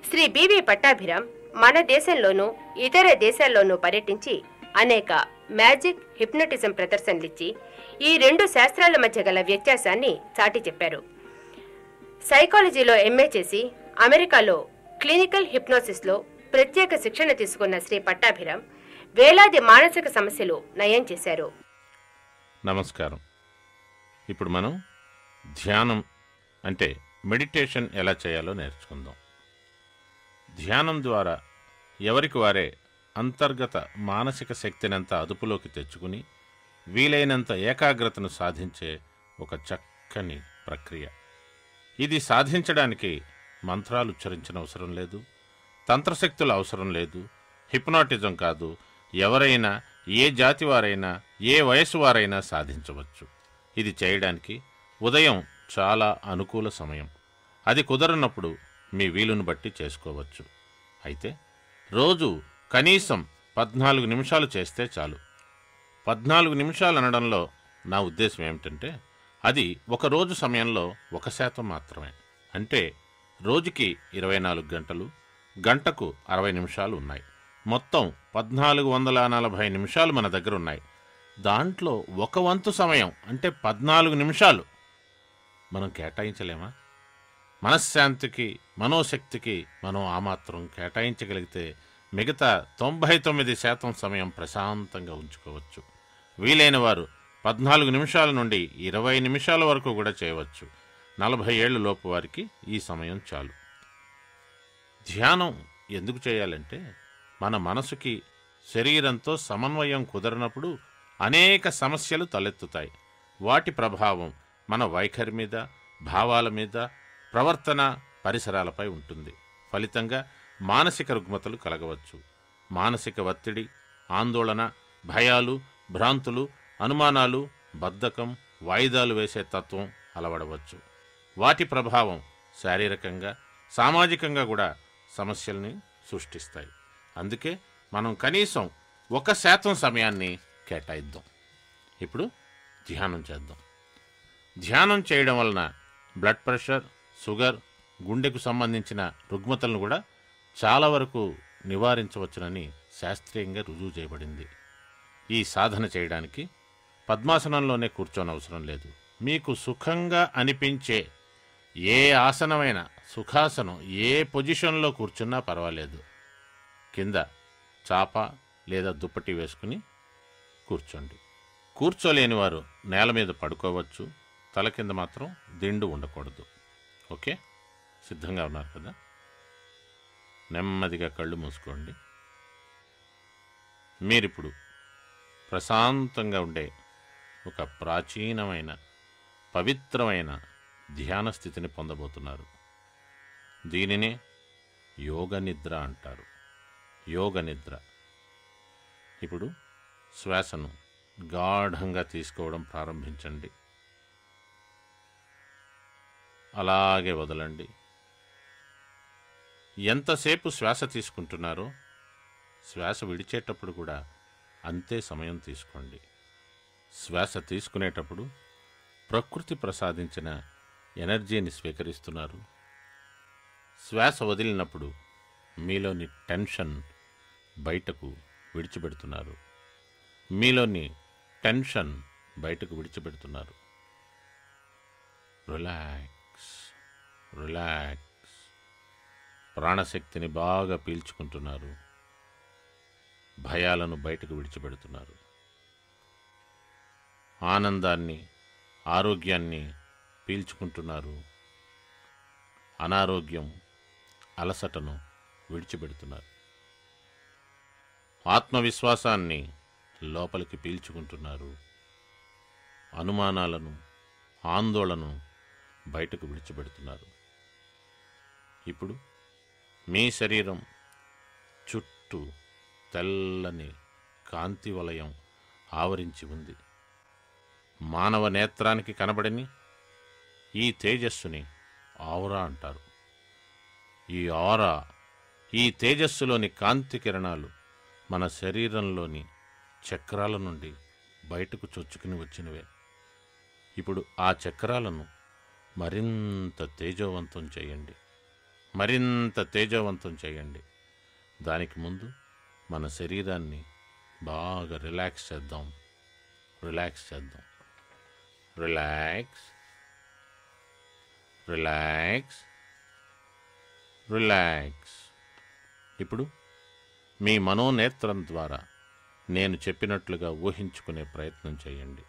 Shri BV Pattabhiram మన దేశంలోనూ ఇతర దేశాల్లోనూ పర్యటించి అనేక మ్యాజిక్ హిప్నటిజం ప్రదర్శనలిచ్చి ఈ రెండు శాస్త్రాల మధ్య గల వ్యత్యాసాన్ని చాటి చెప్పారు సైకాలజీలో ఎంఏ చేసి అమెరికాలో క్లినికల్ హిప్నోసిస్లో ప్రత్యేక శిక్షణ తీసుకున్న శ్రీ పట్టాభిరామ్ వేలాది మానసిక సమస్యలు నయం చేశారు నమస్కారం ఇప్పుడు మనం ధ్యానం అంటే మెడిటేషన్ ఎలా చేయాలో నేర్చుకుందాం ధ్యానం ద్వారా ఎవరికి వారే అంతర్గత మానసిక శక్తినంత అదుపులోకి తెచ్చుకుని వీలైనంత ఏకాగ్రతను సాధించే ఒక చక్కని ప్రక్రియ ఇది సాధించడానికి మంత్రాలు ఉచ్చరించిన అవసరం లేదు తంత్రశక్తుల అవసరం లేదు హిప్నాటిజం కాదు ఎవరైనా ఏ జాతి వారైనా ఏ వయసు వారైనా సాధించవచ్చు ఇది చేయడానికి ఉదయం చాలా అనుకూల సమయం అది కుదరనప్పుడు మీ వీలును బట్టి చేసుకోవచ్చు అయితే రోజు కనీసం పద్నాలుగు నిమిషాలు చేస్తే చాలు పద్నాలుగు నిమిషాలు అనడంలో నా ఉద్దేశం ఏమిటంటే అది ఒక రోజు సమయంలో ఒక శాతం మాత్రమే అంటే రోజుకి ఇరవై నాలుగు గంటలు గంటకు అరవై నిమిషాలు ఉన్నాయి మొత్తం పద్నాలుగు వందల నలభై నిమిషాలు మన దగ్గర ఉన్నాయి దాంట్లో ఒక వంతు సమయం అంటే పద్నాలుగు నిమిషాలు మనం కేటాయించలేమా మనశ్శాంతికి మనోశక్తికి మనం ఆ మాత్రం కేటాయించగలిగితే మిగతా తొంభై తొమ్మిది శాతం సమయం ప్రశాంతంగా ఉంచుకోవచ్చు వీలైన వారు పద్నాలుగు నిమిషాల నుండి ఇరవై నిమిషాల వరకు కూడా చేయవచ్చు నలభై ఏళ్ళ లోపు వారికి ఈ సమయం చాలు ధ్యానం ఎందుకు చేయాలంటే మన మనసుకి శరీరంతో సమన్వయం కుదరనప్పుడు అనేక సమస్యలు తలెత్తుతాయి వాటి ప్రభావం మన వైఖరి మీద భావాల మీద ప్రవర్తన పరిసరాలపై ఉంటుంది ఫలితంగా మానసిక రుగ్మతలు కలగవచ్చు మానసిక ఒత్తిడి ఆందోళన భయాలు భ్రాంతులు అనుమానాలు బద్ధకం వాయిదాలు వేసే తత్వం అలవడవచ్చు వాటి ప్రభావం శారీరకంగా సామాజికంగా కూడా సమస్యల్ని సృష్టిస్తాయి అందుకే మనం కనీసం ఒక శాతం సమయాన్ని కేటాయిద్దాం ఇప్పుడు ధ్యానం చేద్దాం ధ్యానం చేయడం వలన బ్లడ్ ప్రెషర్ షుగర్ గుండెకు సంబంధించిన రుగ్మతలను కూడా చాలా వరకు నివారించవచ్చునని శాస్త్రీయంగా రుజువు చేయబడింది ఈ సాధన చేయడానికి పద్మాసనంలోనే కూర్చోనవసరం లేదు మీకు సుఖంగా అనిపించే ఏ ఆసనమైనా సుఖాసనం ఏ పొజిషన్లో కూర్చున్నా పర్వాలేదు కింద చాప లేదా దుప్పటి వేసుకుని కూర్చోండి కూర్చోలేని వారు నేల మీద పడుకోవచ్చు తల కింద మాత్రం దిండు ఉండకూడదు ఓకే సిద్ధంగా ఉన్నారు కదా నెమ్మదిగా కళ్ళు మూసుకోండి మీరిప్పుడు ప్రశాంతంగా ఉండే ఒక ప్రాచీనమైన పవిత్రమైన ధ్యాన స్థితిని పొందబోతున్నారు దీనినే యోగ నిద్ర అంటారు యోగ నిద్ర ఇప్పుడు శ్వాసను గాఢంగా తీసుకోవడం ప్రారంభించండి అలాగే వదలండి ఎంతసేపు శ్వాస తీసుకుంటున్నారో శ్వాస విడిచేటప్పుడు కూడా అంతే సమయం తీసుకోండి శ్వాస తీసుకునేటప్పుడు ప్రకృతి ప్రసాదించిన ఎనర్జీని స్వీకరిస్తున్నారు శ్వాస వదిలినప్పుడు మీలోని టెన్షన్ బయటకు విడిచిపెడుతున్నారు మీలోని టెన్షన్ బయటకు విడిచిపెడుతున్నారు రిలాక్స్ రిలాక్స్ ప్రాణశక్తిని బాగా పీల్చుకుంటున్నారు భయాలను బయటకు విడిచిపెడుతున్నారు ఆనందాన్ని ఆరోగ్యాన్ని పీల్చుకుంటున్నారు అనారోగ్యం అలసటను విడిచిపెడుతున్నారు ఆత్మవిశ్వాసాన్ని లోపలికి పీల్చుకుంటున్నారు అనుమానాలను ఆందోళనను బయటకు విడిచిపెడుతున్నారు ఇప్పుడు మీ శరీరం చుట్టూ తెల్లని కాంతి వలయం ఆవరించి ఉంది మానవ నేత్రానికి కనబడని ఈ తేజస్సుని ఆవురా అంటారు ఈ ఆరా ఈ తేజస్సులోని కాంతి కిరణాలు మన శరీరంలోని చక్రాల నుండి బయటకు చొచ్చుకుని వచ్చినవే ఇప్పుడు ఆ చక్రాలను మరింత తేజోవంతం చేయండి మరింత తేజవంతం చేయండి దానికి ముందు మన శరీరాన్ని బాగా రిలాక్స్ చేద్దాం రిలాక్స్ చేద్దాం రిలాక్స్ రిలాక్స్ రిలాక్స్ ఇప్పుడు మీ మనోనేత్రం ద్వారా నేను చెప్పినట్లుగా ఊహించుకునే ప్రయత్నం చేయండి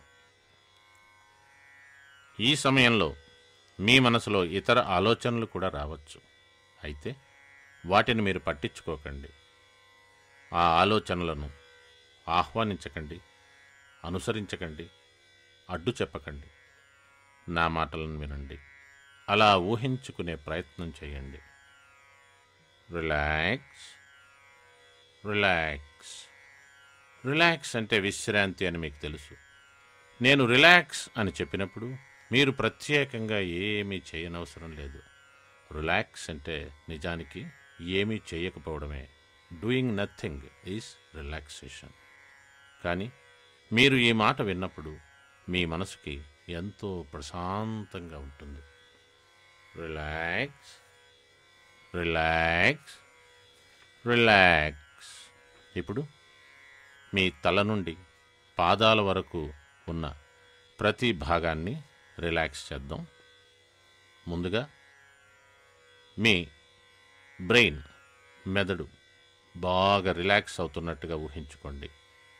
ఈ సమయంలో మీ మనసులో ఇతర ఆలోచనలు కూడా రావచ్చు అయితే వాటిని మీరు పట్టించుకోకండి ఆ ఆలోచనలను ఆహ్వానించకండి అనుసరించకండి అడ్డు చెప్పకండి నా మాటలను వినండి అలా ఊహించుకునే ప్రయత్నం చేయండి రిలాక్స్ రిలాక్స్ రిలాక్స్ అంటే విశ్రాంతి అని మీకు తెలుసు నేను రిలాక్స్ అని చెప్పినప్పుడు మీరు ప్రత్యేకంగా ఏమీ చేయనవసరం లేదు రిలాక్స్ అంటే నిజానికి ఏమీ చేయకపోవడమే డూయింగ్ నథింగ్ ఈజ్ రిలాక్సేషన్ కానీ మీరు ఈ మాట విన్నప్పుడు మీ మనసుకి ఎంతో ప్రశాంతంగా ఉంటుంది రిలాక్స్ రిలాక్స్ రిలాక్స్ ఇప్పుడు మీ తల నుండి పాదాల వరకు ఉన్న ప్రతి భాగాన్ని రిలాక్స్ చేద్దాం ముందుగా మీ బ్రెయిన్ మెదడు బాగా రిలాక్స్ అవుతున్నట్టుగా ఊహించుకోండి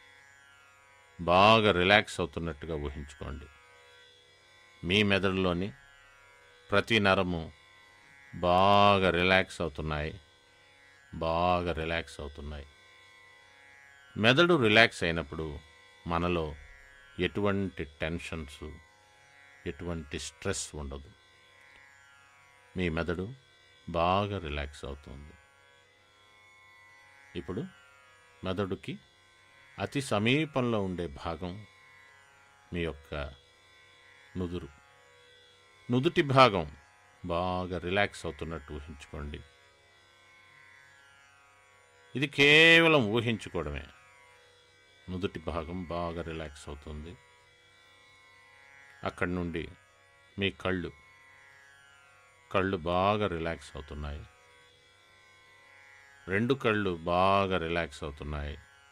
బాగా రిలాక్స్ అవుతున్నట్టుగా ఊహించుకోండి మీ మెదడులోని ప్రతి నరము బాగా రిలాక్స్ అవుతున్నాయి బాగా రిలాక్స్ అవుతున్నాయి మెదడు రిలాక్స్ అయినప్పుడు మనలో ఎటువంటి టెన్షన్స్ ఎటువంటి స్ట్రెస్ ఉండదు మీ మెదడు బాగా రిలాక్స్ అవుతుంది ఇప్పుడు మెదడుకి అతి సమీపంలో ఉండే భాగం మీ యొక్క నుదురు నుదుటి భాగం బాగా రిలాక్స్ అవుతున్నట్టు ఊహించుకోండి ఇది కేవలం ఊహించుకోవడమే నుదుటి భాగం బాగా రిలాక్స్ అవుతుంది అక్కడి నుండి మీ కళ్ళు కళ్ళు బాగా రిలాక్స్ అవుతున్నాయి రెండు కళ్ళు బాగా రిలాక్స్ అవుతున్నాయి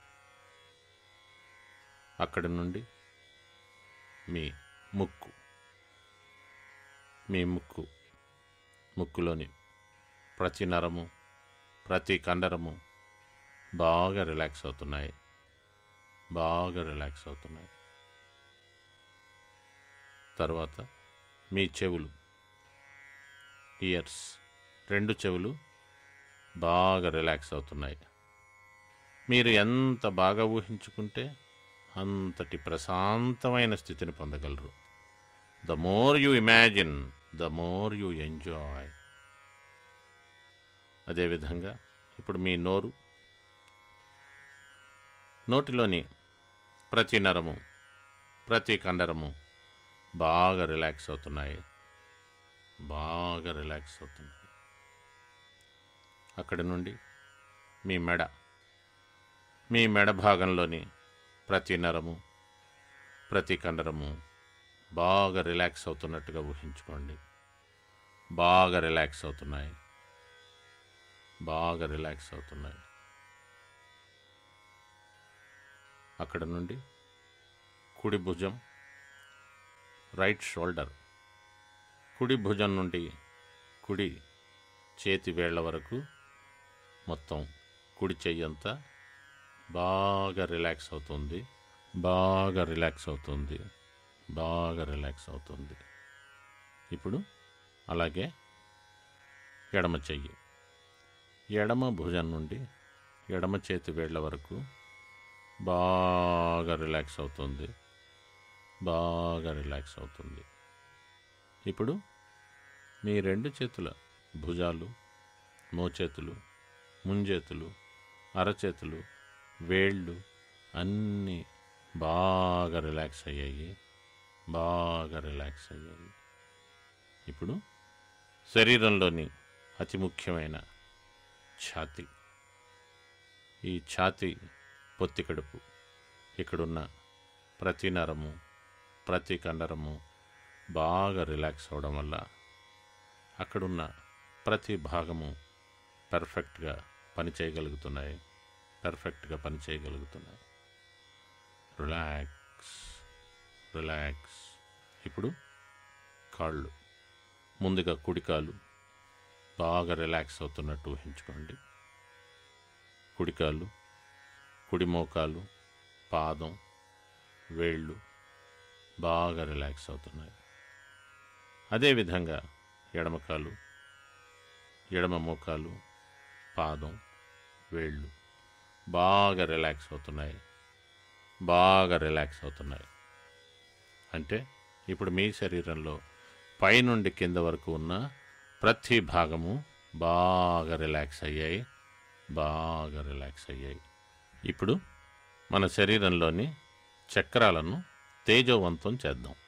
అక్కడి నుండి మీ ముక్కు మీ ముక్కు ముక్కులోని ప్రతి నరము ప్రతి కండరము బాగా రిలాక్స్ అవుతున్నాయి బాగా రిలాక్స్ అవుతున్నాయి తర్వాత మీ చెవులు ఇయర్స్ రెండు చెవులు బాగా రిలాక్స్ అవుతున్నాయి మీరు ఎంత బాగా ఊహించుకుంటే అంతటి ప్రశాంతమైన స్థితిని పొందగలరు the more you imagine the more you enjoy అదేవిధంగా ఇప్పుడు మీ నోరు నోటిలోని ప్రతి నరము ప్రతి కండరము బాగా రిలాక్స్ అవుతున్నాయి బాగా రిలాక్స్ అవుతున్నాయి అక్కడి నుండి మీ మెడ మీ మెడ భాగంలోని ప్రతి నరము ప్రతి కండరము బాగా రిలాక్స్ అవుతున్నట్టుగా ఊహించుకోండి బాగా రిలాక్స్ అవుతున్నాయి బాగా రిలాక్స్ అవుతున్నాయి అక్కడ నుండి కుడి భుజం రైట్ షోల్డర్ కుడి భుజం నుండి కుడి చేతి వేళ్ల వరకు మొత్తం కుడి చెయ్యంతా బాగా రిలాక్స్ అవుతుంది బాగా రిలాక్స్ అవుతుంది బాగా రిలాక్స్ అవుతుంది ఇప్పుడు అలాగే ఎడమ చెయ్యి ఎడమ భుజం నుండి ఎడమ చేతి వేళ్ల వరకు బాగా రిలాక్స్ అవుతుంది బాగా రిలాక్స్ అవుతుంది ఇప్పుడు మీ రెండు చేతుల భుజాలు మోచేతులు ముంజేతులు అరచేతులు వేళ్ళు అన్నీ బాగా రిలాక్స్ అయ్యాయి బాగా రిలాక్స్ అయ్యాయి ఇప్పుడు శరీరంలోని అతి ముఖ్యమైన ఛాతీ ఈ ఛాతీ పొత్తి కడుపు ఇక్కడున్న ప్రతి నరము ప్రతి కండరము బాగా రిలాక్స్ అవడం వల్ల అక్కడున్న ప్రతి భాగము పర్ఫెక్ట్గా పనిచేయగలుగుతున్నాయి పర్ఫెక్ట్గా పనిచేయగలుగుతున్నాయి రిలాక్స్ రిలాక్స్ ఇప్పుడు కాళ్ళు ముందుగా కుడికాలు బాగా రిలాక్స్ అవుతున్నట్టు ఊహించుకోండి కుడికాలు కుడి మోకాలు పాదం వేళ్ళు బాగా రిలాక్స్ అవుతున్నాయి అదేవిధంగా ఎడమకాలు ఎడమ మోకాలు పాదం వేళ్ళు బాగా రిలాక్స్ అవుతున్నాయి బాగా రిలాక్స్ అవుతున్నాయి అంటే ఇప్పుడు మీ శరీరంలో పైనుండి కింద వరకు ఉన్న ప్రతి భాగము బాగా రిలాక్స్ అయ్యాయి బాగా రిలాక్స్ అయ్యాయి ఇప్పుడు మన శరీరంలోని చక్రాలను తేజోవంతం చేద్దాం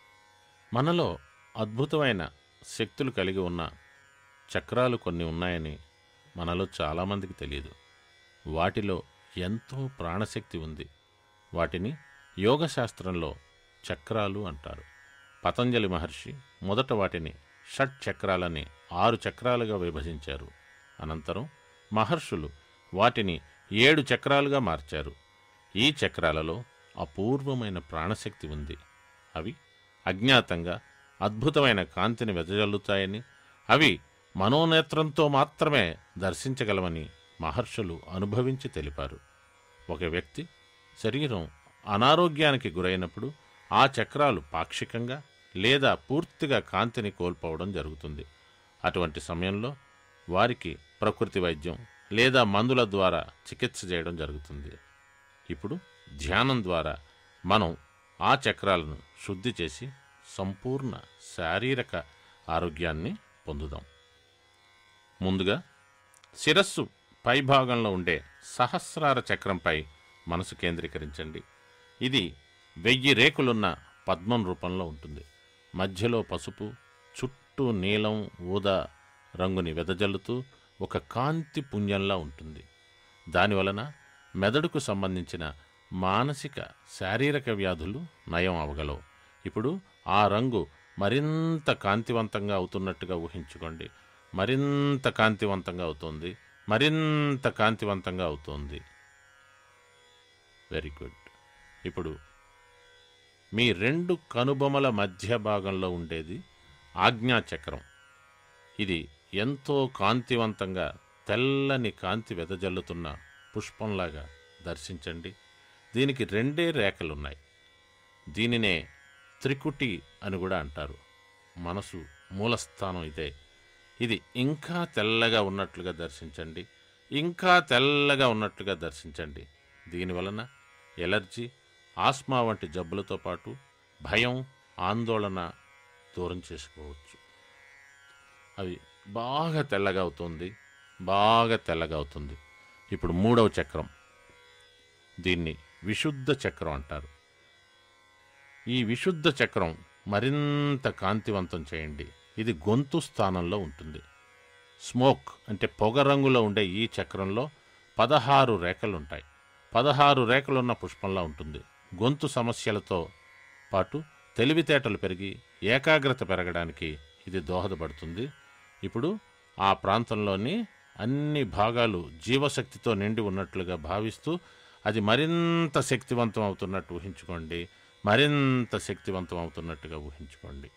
మనలో అద్భుతమైన శక్తులు కలిగి ఉన్న చక్రాలు కొన్ని ఉన్నాయని మనలో చాలామందికి తెలియదు వాటిలో ఎంతో ప్రాణశక్తి ఉంది వాటిని యోగ శాస్త్రంలో చక్రాలు అంటారు పతంజలి మహర్షి మొదట వాటిని షట్ చక్రాలని ఆరు చక్రాలుగా విభజించారు అనంతరం మహర్షులు వాటిని ఏడు చక్రాలుగా మార్చారు ఈ చక్రాలలో అపూర్వమైన ప్రాణశక్తి ఉంది అవి అజ్ఞాతంగా అద్భుతమైన కాంతిని వెదజల్లుతాయని అవి మనోనేత్రంతో మాత్రమే దర్శించగలవని మహర్షులు అనుభవించి తెలిపారు ఒక వ్యక్తి శరీరం అనారోగ్యానికి గురైనప్పుడు ఆ చక్రాలు పాక్షికంగా లేదా పూర్తిగా కాంతిని కోల్పోవడం జరుగుతుంది అటువంటి సమయంలో వారికి ప్రకృతి వైద్యం లేదా మందుల ద్వారా చికిత్స చేయడం జరుగుతుంది ఇప్పుడు ధ్యానం ద్వారా మనం ఆ చక్రాలను శుద్ధి చేసి సంపూర్ణ శారీరక ఆరోగ్యాన్ని పొందుదాం ముందుగా శిరస్సు పైభాగంలో ఉండే సహస్రార చక్రంపై మనసు కేంద్రీకరించండి ఇది వెయ్యి రేకులున్న పద్మం రూపంలో ఉంటుంది మధ్యలో పసుపు చుట్టూ నీలం ఊదా రంగుని వెదజల్లుతూ ఒక కాంతి పుంజంలా ఉంటుంది దానివలన మెదడుకు సంబంధించిన మానసిక శారీరక వ్యాధులు నయం అవగలవు ఇప్పుడు ఆ రంగు మరింత కాంతివంతంగా అవుతున్నట్టుగా ఊహించుకోండి మరింత కాంతివంతంగా అవుతుంది మరింత కాంతివంతంగా అవుతోంది వెరీ గుడ్ ఇప్పుడు మీ రెండు కనుబొమల మధ్య భాగంలో ఉండేది ఆజ్ఞాచక్రం ఇది ఎంతో కాంతివంతంగా తెల్లని కాంతి వెదజల్లుతున్న పుష్పంలాగా దర్శించండి దీనికి రెండే రేఖలున్నాయి దీనినే త్రికుటి అని కూడా అంటారు మనసు మూలస్థానం ఇదే ఇది ఇంకా తెల్లగా ఉన్నట్లుగా దర్శించండి ఇంకా తెల్లగా ఉన్నట్లుగా దర్శించండి దీనివలన ఎలర్జీ ఆస్మా వంటి జబ్బులతో పాటు భయం ఆందోళన దూరం చేసుకోవచ్చు అవి బాగా తెల్లగా అవుతుంది బాగా తెల్లగా అవుతుంది ఇప్పుడు మూడవ చక్రం దీన్ని విశుద్ధ చక్రం అంటారు ఈ విశుద్ధ చక్రం మరింత కాంతివంతం చేయండి ఇది గొంతు స్థానంలో ఉంటుంది స్మోక్ అంటే పొగ రంగులో ఉండే ఈ చక్రంలో పదహారు రేఖలుంటాయి పదహారు రేఖలున్న పుష్పంలా ఉంటుంది గొంతు సమస్యలతో పాటు తెలివితేటలు పెరిగి ఏకాగ్రత పెరగడానికి ఇది దోహదపడుతుంది ఇప్పుడు ఆ ప్రాంతంలోని అన్ని భాగాలు జీవశక్తితో నిండి ఉన్నట్లుగా భావిస్తూ అది మరింత శక్తివంతం అవుతున్నట్టు ఊహించుకోండి మరింత శక్తివంతం అవుతున్నట్టుగా ఊహించుకోండి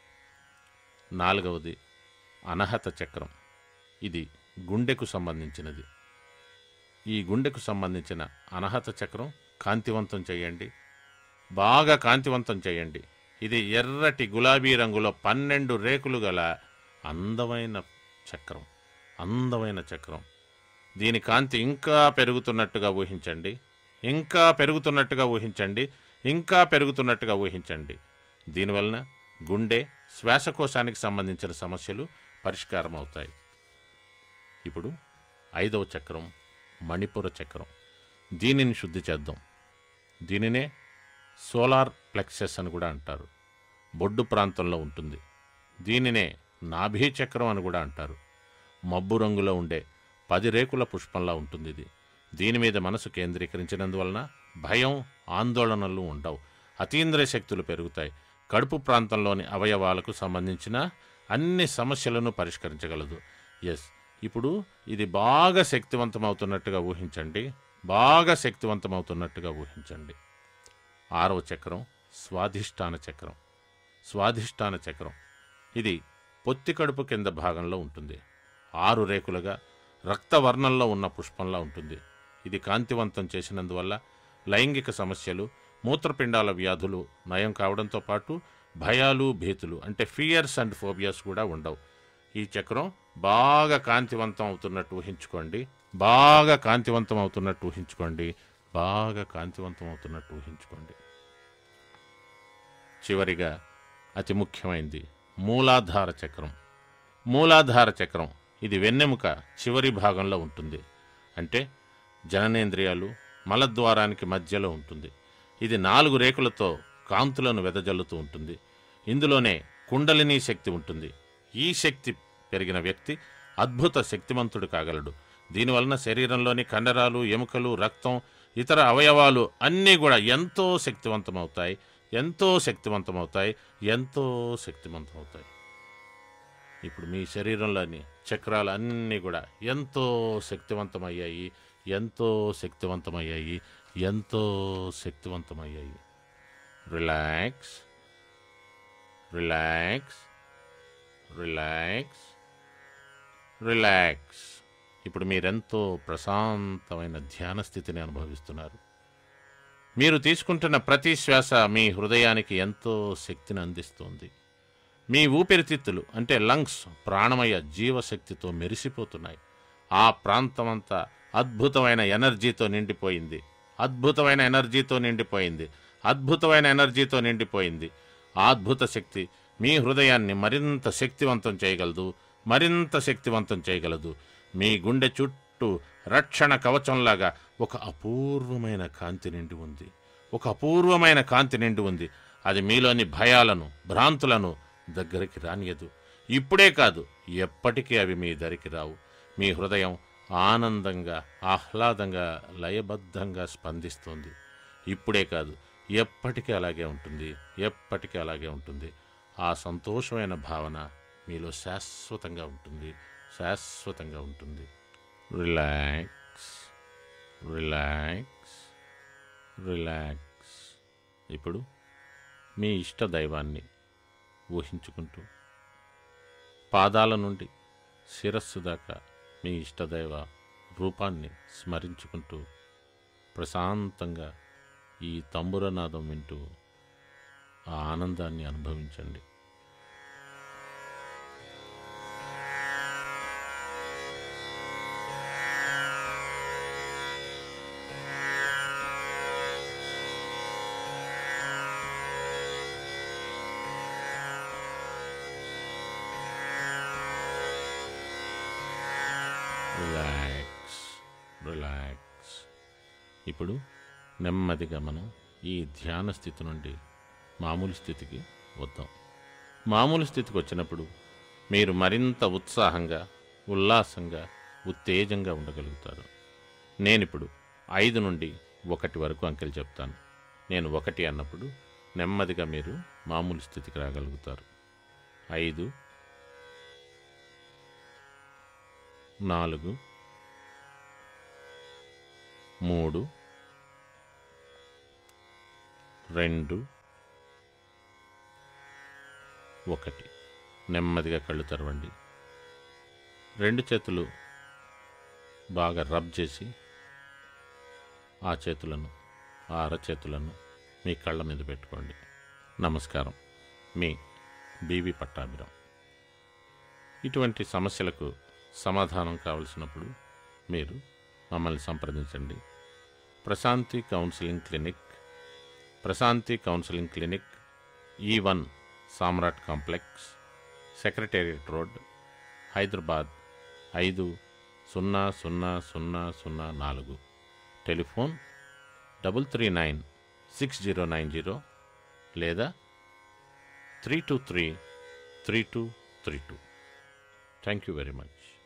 నాలుగవది అనహత చక్రం ఇది గుండెకు సంబంధించినది ఈ గుండెకు సంబంధించిన అనహత చక్రం కాంతివంతం చేయండి బాగా కాంతివంతం చేయండి ఇది ఎర్రటి గులాబీ రంగులో పన్నెండు రేకులు గల అందమైన చక్రం అందమైన చక్రం దీని కాంతి ఇంకా పెరుగుతున్నట్టుగా ఊహించండి ఇంకా పెరుగుతున్నట్టుగా ఊహించండి ఇంకా పెరుగుతున్నట్టుగా ఊహించండి దీనివలన గుండె శ్వాసకోశానికి సంబంధించిన సమస్యలు పరిష్కారం అవుతాయి ఇప్పుడు ఐదవ చక్రం మణిపుర చక్రం దీనిని శుద్ధి చేద్దాం దీనినే సోలార్ ప్లెక్సెస్ అని కూడా అంటారు బొడ్డు ప్రాంతంలో ఉంటుంది దీనినే నాభీ చక్రం అని కూడా అంటారు మబ్బు రంగులో ఉండే పది రేకుల పుష్పంలా ఉంటుంది ఇది దీని మీద మనసు కేంద్రీకరించినందువలన భయం ఆందోళనలు ఉండవు అతీంద్రియ శక్తులు పెరుగుతాయి కడుపు ప్రాంతంలోని అవయవాలకు సంబంధించిన అన్ని సమస్యలను పరిష్కరించగలదు ఎస్ ఇప్పుడు ఇది బాగా శక్తివంతమవుతున్నట్టుగా ఊహించండి బాగా శక్తివంతమవుతున్నట్టుగా ఊహించండి ఆరవ చక్రం స్వాధిష్టాన చక్రం స్వాధిష్టాన చక్రం ఇది పొత్తి కడుపు కింద భాగంలో ఉంటుంది ఆరు రేకులుగా రక్తవర్ణంలో ఉన్న పుష్పంలా ఉంటుంది ఇది కాంతివంతం చేసినందువల్ల లైంగిక సమస్యలు మూత్రపిండాల వ్యాధులు నయం కావడంతో పాటు భయాలు భీతులు అంటే ఫియర్స్ అండ్ ఫోబియాస్ కూడా ఉండవు ఈ చక్రం బాగా కాంతివంతం అవుతున్నట్టు ఊహించుకోండి బాగా కాంతివంతం అవుతున్నట్టు ఊహించుకోండి బాగా కాంతివంతం అవుతున్నట్టు ఊహించుకోండి చివరిగా అతి ముఖ్యమైనది మూలాధార చక్రం మూలాధార చక్రం ఇది వెన్నెముక చివరి భాగంలో ఉంటుంది అంటే జననేంద్రియాలు మలద్వారానికి మధ్యలో ఉంటుంది ఇది నాలుగు రేకులతో కాంతులను వెదజల్లుతూ ఉంటుంది ఇందులోనే కుండలిని శక్తి ఉంటుంది ఈ శక్తి పెరిగిన వ్యక్తి అద్భుత శక్తిమంతుడు కాగలడు దీనివలన శరీరంలోని కండరాలు ఎముకలు రక్తం ఇతర అవయవాలు అన్నీ కూడా ఎంతో శక్తివంతమవుతాయి ఎంతో శక్తివంతమవుతాయి ఎంతో శక్తివంతమవుతాయి ఇప్పుడు మీ శరీరంలోని చక్రాలు అన్నీ కూడా ఎంతో శక్తివంతమయ్యాయి ఎంతో శక్తివంతమయ్యాయి ఎంతో శక్తివంతమయ్యాయి రిలాక్స్ రిలాక్స్ రిలాక్స్ రిలాక్స్ ఇప్పుడు మీరెంతో ప్రశాంతమైన ధ్యాన స్థితిని అనుభవిస్తున్నారు మీరు తీసుకుంటున్న ప్రతి శ్వాస మీ హృదయానికి ఎంతో శక్తిని అందిస్తుంది మీ ఊపిరితిత్తులు అంటే లంగ్స్ ప్రాణమయ జీవశక్తితో మెరిసిపోతున్నాయి ఆ ప్రాంతమంతా అద్భుతమైన ఎనర్జీతో నిండిపోయింది అద్భుతమైన ఎనర్జీతో నిండిపోయింది అద్భుతమైన ఎనర్జీతో నిండిపోయింది ఆ అద్భుత శక్తి మీ హృదయాన్ని మరింత శక్తివంతం చేయగలదు మరింత శక్తివంతం చేయగలదు మీ గుండె చుట్టూ రక్షణ కవచంలాగా ఒక అపూర్వమైన కాంతి నిండి ఉంది ఒక అపూర్వమైన కాంతి నిండి ఉంది అది మీలోని భయాలను భ్రాంతులను దగ్గరికి రానియదు ఇప్పుడే కాదు ఎప్పటికీ అవి మీ దరికి రావు మీ హృదయం ఆనందంగా ఆహ్లాదంగా లయబద్ధంగా స్పందిస్తుంది ఇప్పుడే కాదు ఎప్పటికీ అలాగే ఉంటుంది ఎప్పటికీ అలాగే ఉంటుంది ఆ సంతోషమైన భావన మీలో శాశ్వతంగా ఉంటుంది శాశ్వతంగా ఉంటుంది రిలాక్స్ రిలాక్స్ రిలాక్స్ ఇప్పుడు మీ ఇష్ట దైవాన్ని ఊహించుకుంటూ పాదాల నుండి శిరస్సు దాకా మీ ఇష్టదైవ రూపాన్ని స్మరించుకుంటూ ప్రశాంతంగా ఈ తంబురనాదం వింటూ ఆ ఆనందాన్ని అనుభవించండి రిలాక్స్ రిలాక్స్ ఇప్పుడు నెమ్మదిగా మనం ఈ ధ్యాన స్థితి నుండి మామూలు స్థితికి వద్దాం మామూలు స్థితికి వచ్చినప్పుడు మీరు మరింత ఉత్సాహంగా ఉల్లాసంగా ఉత్తేజంగా ఉండగలుగుతారు నేనిప్పుడు ఐదు నుండి ఒకటి వరకు అంకెలు చెప్తాను నేను ఒకటి అన్నప్పుడు నెమ్మదిగా మీరు మామూలు స్థితికి రాగలుగుతారు ఐదు నాలుగు మూడు రెండు ఒకటి నెమ్మదిగా కళ్ళు తెరవండి రెండు చేతులు బాగా రబ్ చేసి ఆ చేతులను ఆ అరచేతులను మీ కళ్ళ మీద పెట్టుకోండి నమస్కారం మీ బీవి పట్టాభిరాం ఇటువంటి సమస్యలకు సమాధానం కావలసినప్పుడు మీరు మమ్మల్ని సంప్రదించండి Prashanti counselling clinic Prashanti counselling clinic ఈ one Samrat complex secretariat road Hyderabad ఐదు సున్నా సున్నా సున్నా సున్నా నాలుగు telephone double three nine six zero nine zero లేదా three two three three two three two thank you very much